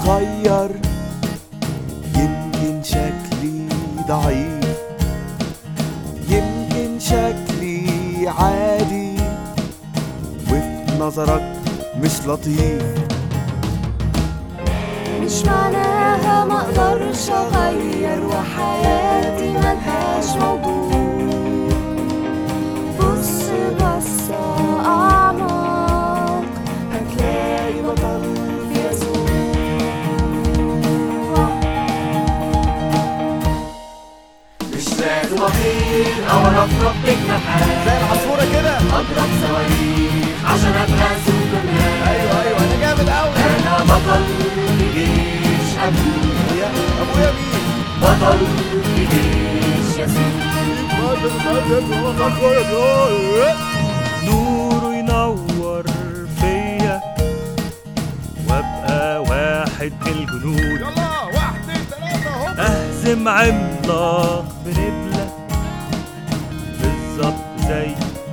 صغير يمكن شكلي ضعيف يمكن شكلي عادي وفي نظرك مش لطيف مش معناها ما اقدرش اغير وحياتي ملهاش موضوع بص بصة اعمق هتلاقي بطل في يسوع مش لازم اطير او ارفرف بجناحات زي العصفورة كده اضرب صواريخ عشان ابقى سوبرمان ايوه ايوه انا جامد قوي انا بطل في جيش ابويا ابويا مين بطل في جيش يسوع نوره ينور فيا وابقى واحد من الجنود يلا واحد اتنين تلاتة هوب اهزم عملاق بنبلة بالظبط زي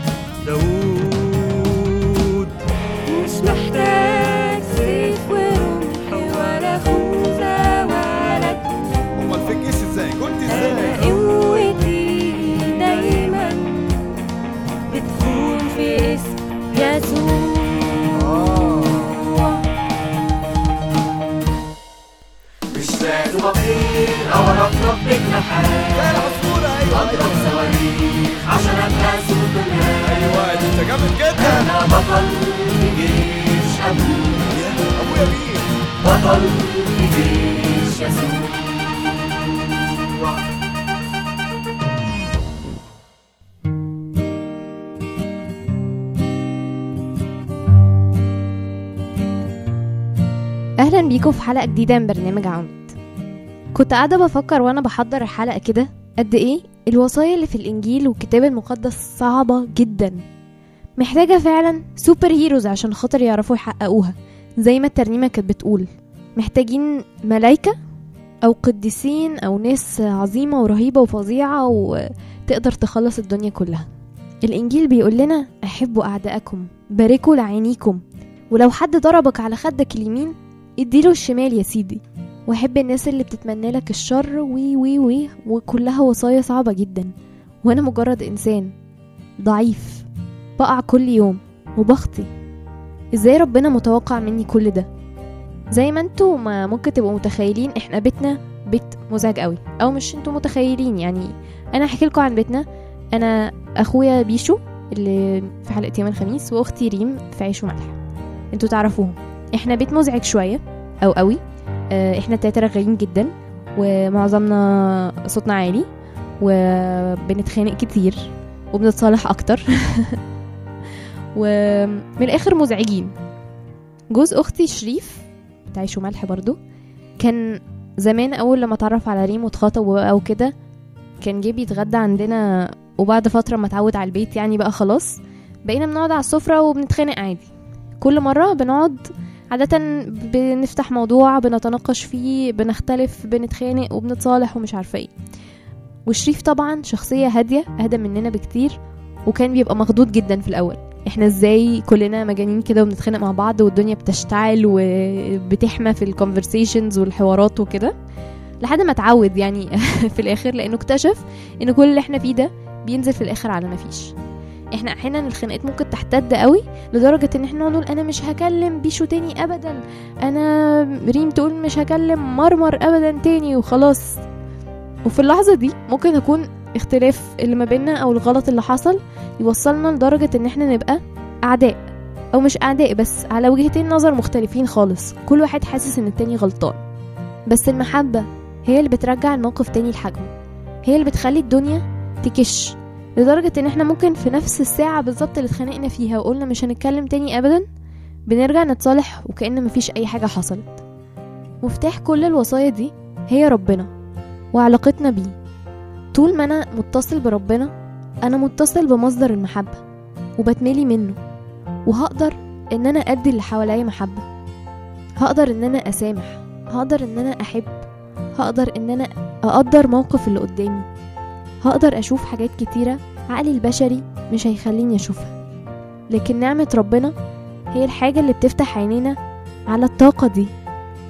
داوود مش محتاج سيف ورمح ولا خوذة ولا جنود امال في الجيش ازاي كنت ازاي أنا قوتي دايما بتكون في اسم يسوع مش لازم اطير او ارفرف بجناحات زي العصفورة ايوه اضرب صواريخ عشان ابقى سوبرمان ايوه انت جامد جدا انا بطل في جيش ابويا ابويا مين بطل في جيش يسوع اهلا بيكم في حلقه جديده من برنامج عمد كنت قاعده بفكر وانا بحضر الحلقه كده قد ايه الوصايا اللي في الانجيل والكتاب المقدس صعبه جدا محتاجه فعلا سوبر هيروز عشان خاطر يعرفوا يحققوها زي ما الترنيمه كانت بتقول محتاجين ملايكه او قديسين او ناس عظيمه ورهيبه وفظيعه وتقدر تخلص الدنيا كلها الانجيل بيقول لنا احبوا اعدائكم باركوا لعينيكم ولو حد ضربك على خدك اليمين اديله الشمال يا سيدي واحب الناس اللي بتتمنى لك الشر وي وي وي وكلها وصايا صعبة جدا وانا مجرد انسان ضعيف بقع كل يوم وبخطي ازاي ربنا متوقع مني كل ده زي ما انتوا ما ممكن تبقوا متخيلين احنا بيتنا بيت مزعج قوي او مش انتوا متخيلين يعني انا هحكي لكم عن بيتنا انا اخويا بيشو اللي في حلقه يوم الخميس واختي ريم في عيش وملح انتوا تعرفوهم احنا بيت مزعج شويه او قوي اه، احنا التلاته رغايين جدا ومعظمنا صوتنا عالي وبنتخانق كتير وبنتصالح اكتر ومن الاخر مزعجين جوز اختي شريف بتاع عيش وملح برضو كان زمان اول لما اتعرف على ريم واتخطب وبقى وكده كان جه بيتغدى عندنا وبعد فتره ما اتعود على البيت يعني بقى خلاص بقينا بنقعد على السفره وبنتخانق عادي كل مرة بنقعد عادة بنفتح موضوع بنتناقش فيه بنختلف بنتخانق وبنتصالح ومش عارفة ايه وشريف طبعا شخصية هادية أهدى مننا بكتير وكان بيبقى مخضوض جدا في الأول احنا ازاي كلنا مجانين كده وبنتخانق مع بعض والدنيا بتشتعل وبتحمى في الكونفرسيشنز والحوارات وكده لحد ما اتعود يعني في الاخر لانه اكتشف ان كل اللي احنا فيه ده بينزل في الاخر على مفيش احنا احيانا الخناقات ممكن تحتد قوي لدرجة ان احنا نقول انا مش هكلم بيشو تاني ابدا انا ريم تقول مش هكلم مرمر ابدا تاني وخلاص وفي اللحظة دي ممكن يكون اختلاف اللي ما بيننا او الغلط اللي حصل يوصلنا لدرجة ان احنا نبقى اعداء او مش اعداء بس على وجهتين نظر مختلفين خالص كل واحد حاسس ان التاني غلطان بس المحبة هي اللي بترجع الموقف تاني لحجمه هي اللي بتخلي الدنيا تكش لدرجة ان احنا ممكن في نفس الساعة بالظبط اللي اتخانقنا فيها وقلنا مش هنتكلم تاني ابدا بنرجع نتصالح وكأن مفيش اي حاجة حصلت مفتاح كل الوصايا دي هي ربنا وعلاقتنا بيه طول ما انا متصل بربنا انا متصل بمصدر المحبة وبتملي منه وهقدر ان انا ادي اللي حواليا محبة هقدر ان انا اسامح هقدر ان انا احب هقدر ان انا اقدر موقف اللي قدامي هقدر اشوف حاجات كتيرة عقلي البشري مش هيخليني اشوفها لكن نعمة ربنا هي الحاجة اللي بتفتح عينينا على الطاقة دي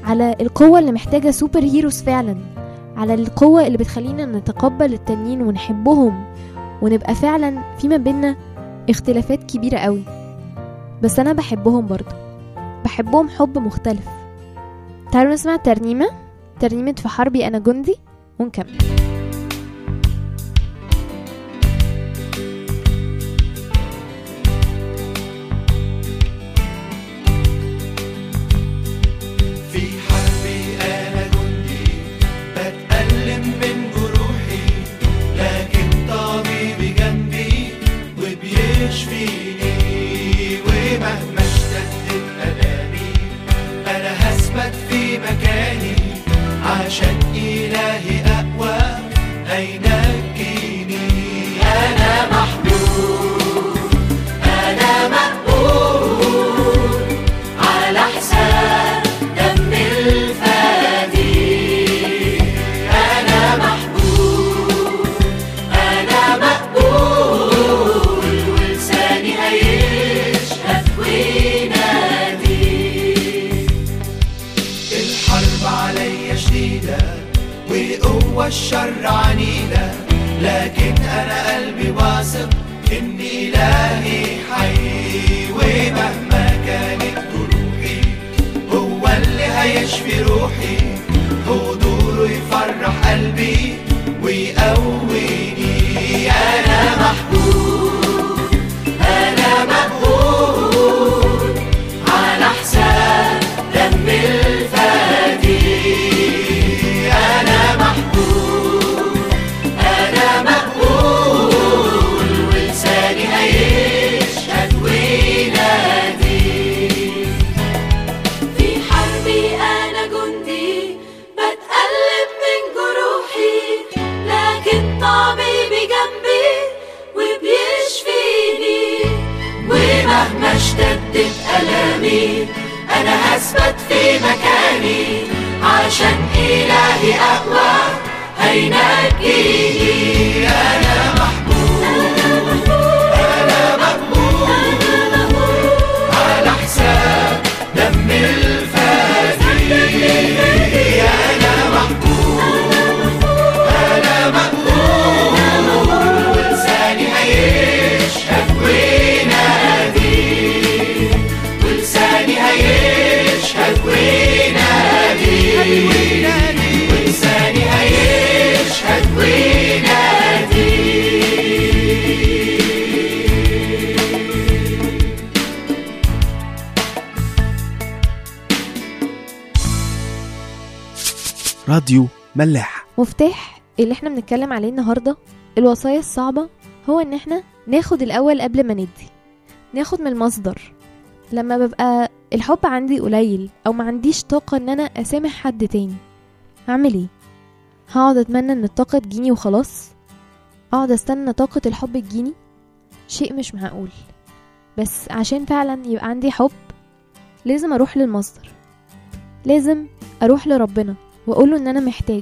على القوة اللي محتاجة سوبر هيروز فعلا على القوة اللي بتخلينا نتقبل التانيين ونحبهم ونبقى فعلا في ما بينا اختلافات كبيرة قوي بس أنا بحبهم برضو بحبهم حب مختلف تعالوا نسمع ترنيمة ترنيمة في حربي أنا جندي ونكمل في حربي أنا جندي بتألم من جروحي لكن طبيبي جنبي وبيشفيني ومهما اشتدت ألامي أنا هثبت في مكاني عشان إلهي أقوى هينجيني أنا محبوب أنا مقبول على حساب دم الفدي أنا محبوب أنا مقبول ولساني هيشهد وينادي الحرب عليا شديدة وقوة الشر عنيدة لكن أنا قلبي واثق إن إلهي حي ومهما كانت جروحي هو اللي هيشفي روحي حضوره يفرح قلبي ويقويني أنا محبوب أنا مقبول على حساب دم الفدي أنا محبوب أنا مقبول ولساني هيشهد وينادي في حربي أنا جندي بتألم من جروحي لكن طبيبي جنبي وبيشفيني ومهما اشتدت ألامي أنا هثبت في مكاني عشان إلهي أقوى هينجيني أنا محبوب أنا مقبول على حساب دم الفدي أنا محبوب أنا مقبول ولساني هيشهد وينادي ولساني هيشهد وينادي ولساني هيشهد وينادي راديو ملاح مفتاح اللي احنا بنتكلم عليه النهارده الوصايا الصعبة هو ان احنا ناخد الاول قبل ما ندي ناخد من المصدر لما ببقى الحب عندي قليل او ما عنديش طاقة ان انا اسامح حد تاني هعمل ايه هقعد اتمنى ان الطاقة تجيني وخلاص اقعد استنى طاقة الحب تجيني شيء مش معقول بس عشان فعلا يبقى عندي حب لازم اروح للمصدر لازم اروح لربنا واقوله ان انا محتاج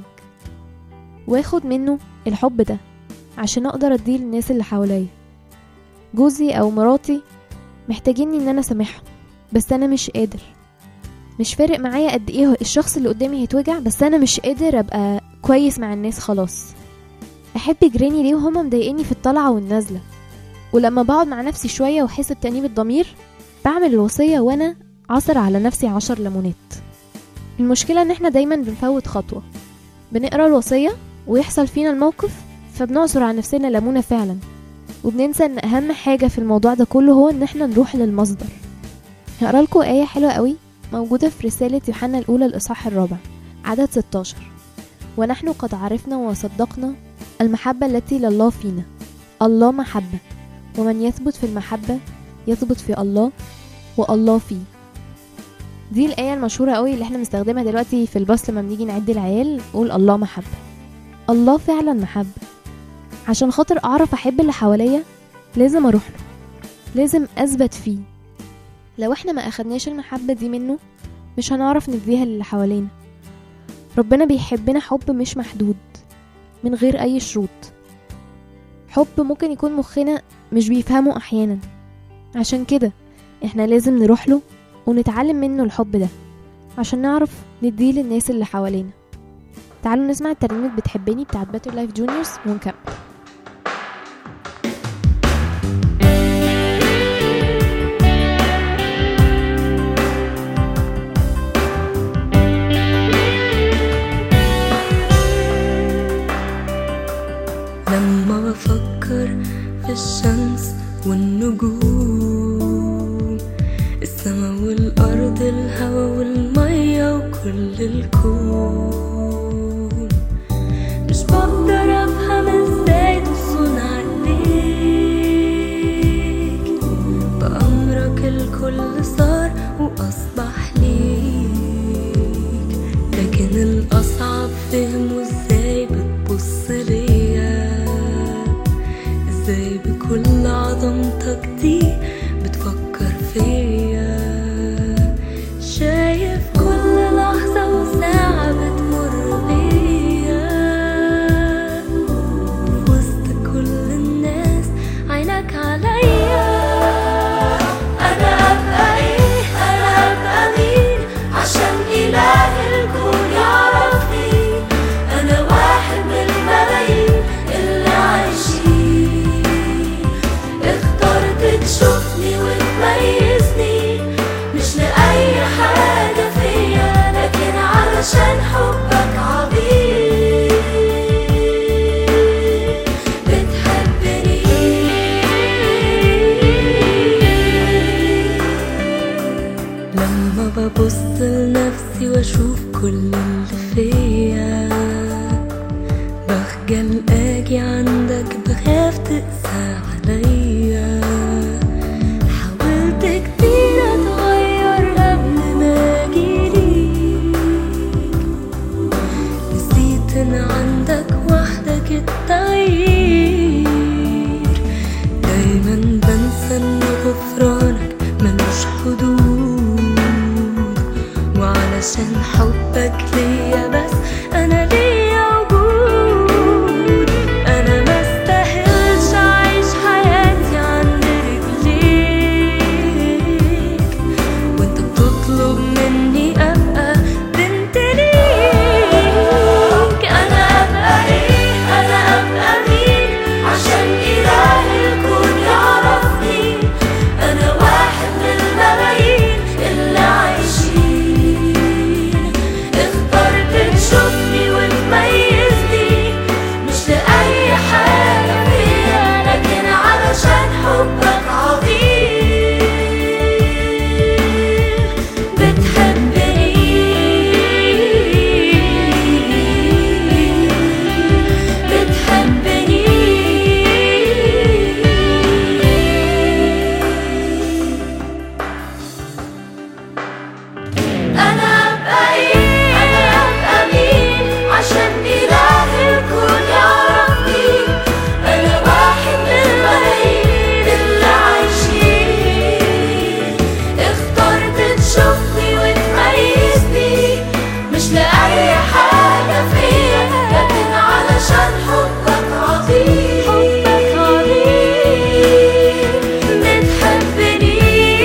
واخد منه الحب ده عشان اقدر اديه للناس اللي حواليا جوزي او مراتي محتاجيني ان انا اسامحهم بس انا مش قادر مش فارق معايا قد ايه الشخص اللي قدامي هيتوجع بس انا مش قادر ابقى كويس مع الناس خلاص احب جيراني ليه وهما مضايقني في الطلعه والنازله ولما بقعد مع نفسي شويه واحس بتأنيب الضمير بعمل الوصيه وانا عصر على نفسي عشر ليمونات المشكله ان احنا دايما بنفوت خطوه بنقرا الوصيه ويحصل فينا الموقف فبنعصر على نفسنا ليمونه فعلا وبننسى ان اهم حاجه في الموضوع ده كله هو ان احنا نروح للمصدر هقرا لكم ايه حلوه قوي موجوده في رساله يوحنا الاولى الاصحاح الرابع عدد 16 ونحن قد عرفنا وصدقنا المحبه التي لله فينا الله محبه ومن يثبت في المحبه يثبت في الله والله فيه دي الآية المشهورة قوي اللي احنا بنستخدمها دلوقتي في الباص لما بنيجي نعد العيال نقول الله محبة الله فعلا محبة عشان خاطر أعرف أحب اللي حواليا لازم أروح له لازم أثبت فيه لو احنا ما أخدناش المحبة دي منه مش هنعرف نديها للي حوالينا ربنا بيحبنا حب مش محدود من غير أي شروط حب ممكن يكون مخنا مش بيفهمه أحيانا عشان كده احنا لازم نروح له ونتعلم منه الحب ده عشان نعرف نديه للناس اللي حوالينا تعالوا نسمع الترنيمة بتحبني بتاعت باتر لايف جونيورز ونكمل لما بفكر في الشمس والنجوم السما والأرض الهوا والمية وكل الكون مش بقدر أفهم ازاي تصون عليك بأمرك الكل صار وأصبح ليك لكن الأصعب فهمه ازاي بتبص ليا ازاي بكل عظمتك دي بتفكر فيا شايف كل لحظة وساعة بتمر بيا في وسط كل الناس عينك عليا أنا أبقى إيه أنا أبقى مين عشان إله الكون يعرفني أنا واحد من الملايين اللي عايشين اخترت تشوفني وتميزني مش لأي حاجة فيا لكن علشان حبك عظيم بتحبني لما ببص لنفسي واشوف كل اللي فيا بخجل اجي عندك بخاف تقسى عليا حاولت كتير اتغير قبل ما اجيليك نسيت ان عندك وحدك التغيير دايما بنسى ان غفرانك ملوش حدود وعلشان حبك ليا بس انا ليا وجود انا ما استاهلش اعيش حياتي عند رجليك وانت بتطلب مني ابقى بنت ليك أنا أبقى إيه أنا أبقى مين عشان إله الكون يعرفني أنا واحد من الملايين اللي عايشين اخترت تشوفني وتميزني مش لأي حاجة فيا لكن علشان حبك عظيم بتحبني بتحبني أنا أبقى إيه أنا أبقى مين عشان إله الكون يعرفني أنا واحد من الملايين اللي عايشين اخترت تشوفني وتميزني مش لأي حاجة فيا لكن علشان حبك عظيم حبك عظيم بتحبني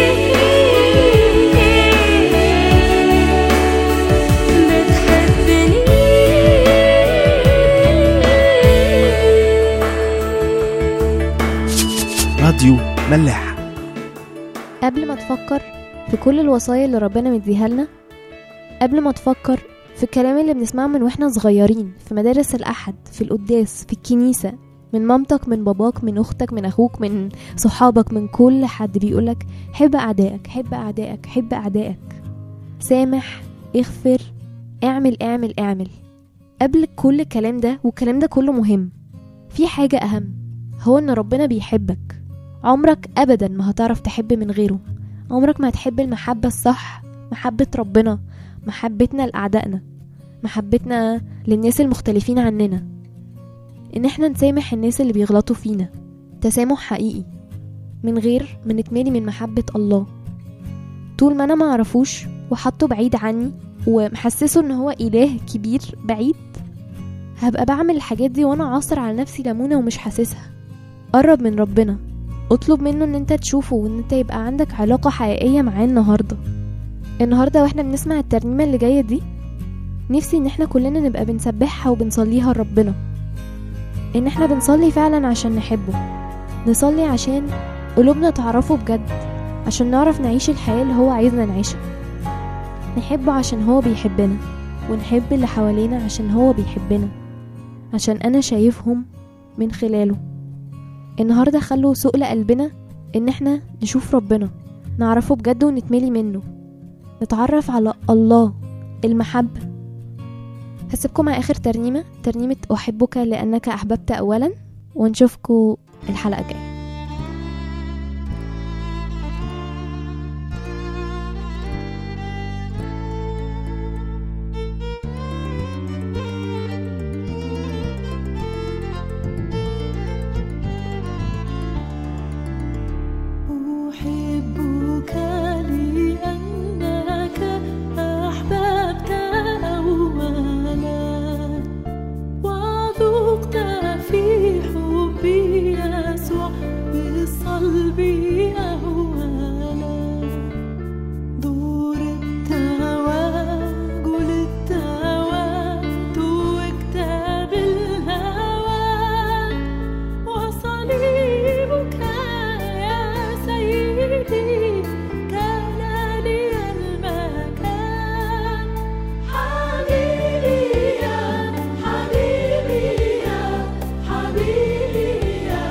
بتحبني راديو ملاح قبل ما تفكر في كل الوصايا اللي ربنا مديها لنا قبل ما تفكر في الكلام اللي بنسمعه من واحنا صغيرين في مدارس الأحد في القداس في الكنيسة من مامتك من باباك من أختك من أخوك من صحابك من كل حد بيقولك حب أعدائك حب أعدائك حب أعدائك سامح اغفر اعمل اعمل اعمل قبل كل الكلام ده والكلام ده كله مهم في حاجة أهم هو إن ربنا بيحبك عمرك أبدا ما هتعرف تحب من غيره عمرك ما هتحب المحبة الصح محبة ربنا محبتنا لأعدائنا محبتنا للناس المختلفين عننا إن احنا نسامح الناس اللي بيغلطوا فينا تسامح حقيقي من غير ما نتملي من محبة الله طول ما أنا معرفوش وحطه بعيد عني ومحسسه إن هو إله كبير بعيد هبقى بعمل الحاجات دي وأنا عاصر على نفسي ليمونة ومش حاسسها قرب من ربنا اطلب منه ان انت تشوفه وان انت يبقى عندك علاقة حقيقية معاه النهاردة النهاردة واحنا بنسمع الترنيمة اللي جاية دي نفسي ان احنا كلنا نبقى بنسبحها وبنصليها لربنا ان احنا بنصلي فعلا عشان نحبه نصلي عشان قلوبنا تعرفه بجد عشان نعرف نعيش الحياة اللي هو عايزنا نعيشها نحبه عشان هو بيحبنا ونحب اللي حوالينا عشان هو بيحبنا عشان انا شايفهم من خلاله النهاردة خلوا سؤل قلبنا ان احنا نشوف ربنا نعرفه بجد ونتملي منه نتعرف على الله المحبة هسيبكم مع آخر ترنيمة ترنيمة أحبك لأنك أحببت أولا ونشوفكم الحلقة الجاية أحبك لأنك أحببت أولا وذقت في حبي يسوع بالصلب أولا دور التواجل التوات وكتاب الهوى وصليبك يا سيدي كان لي المكان حبيبي يا حبيبي يا حبيبي يا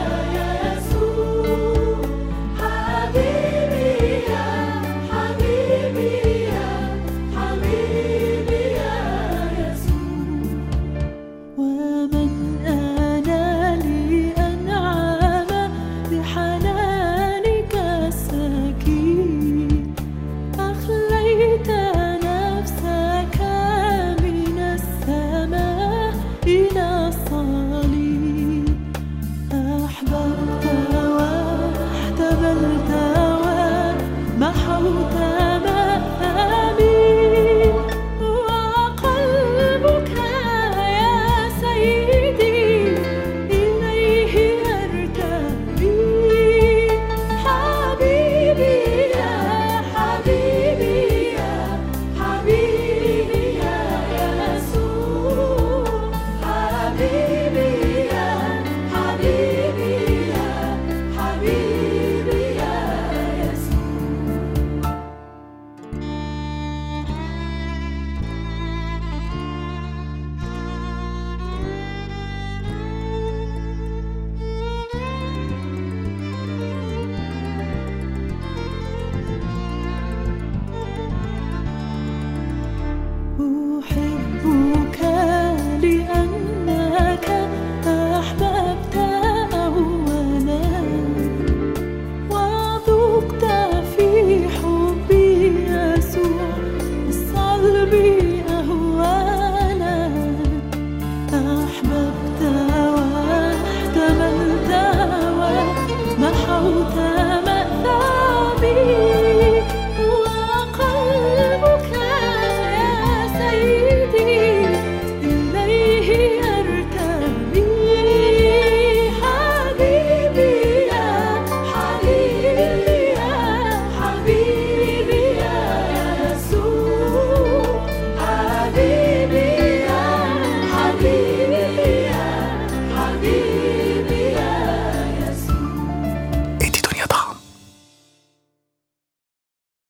يسوع حبيبي يا حبيبي يا حبيبي يا يسوع ومن أنا لي أنعم بحنانك السكين أخليت نفسك من السماء إلى الصليب أحببت واحتملت